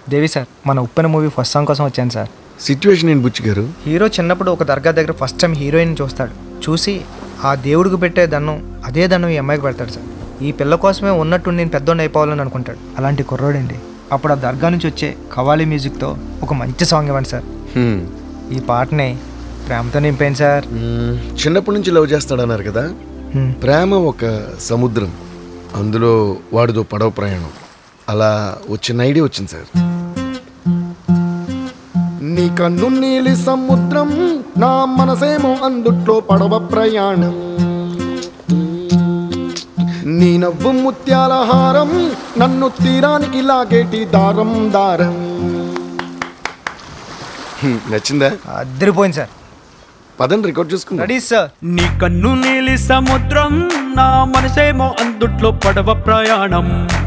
దేవి sir మన ఉప్పెన movie first song కోసం వచ్చాను సార్ సిచ్యువేషన్ ఏంటి బుచ్చి గారు హీరో చిన్నప్పుడు ఒక దర్గా దగ్గర ఫస్ట్ టైం హీరోయిన్ చూస్తాడు చూసి ఆ దేవుడికి పెట్టే దండం అదే దండం ఈ అమ్మాయికి పెడతాడు సార్ ఈ పిల్ల కోసమే ఉన్నట్టు నేను పెద్దోడిని అయిపోవాలని అనుకుంటాడు అలాంటి కుర్రోడండి అప్పుడు ఆ దర్గా నుంచి వచ్చే కవాలి మ్యూజిక్తో ఒక మంచి సాంగ్ ఇవ్వండి సార్ హ్మ్. ఈ పాటని ప్రేమతో నింపాను సార్ మ్మ్. చిన్నప్పటి నుంచి లవ్ చేస్తాడన్నారు కదా హ్మ్. ప్రేమ ఒక సముద్రం అందులో వాడిదో పడవ ప్రయాణం అలా వచ్చిన ఐడియా వచ్చింది సార్ నీ కన్ను నీలి సముద్రం నా మనసేమో అందుట్లో పడవ ప్రయాణం నీ నవ్వు ముత్యాల హారం నన్ను తీరానికి లాగేటి దారం దారం హ్మ్, నచ్చిందా అద్దరిపోయింది సార్ పదండి రికార్డ్ చేసుకుందాం రెడీ సార్ నీ కన్ను నీలి సముద్రం నా మనసేమో అందుట్లో పడవ ప్రయాణం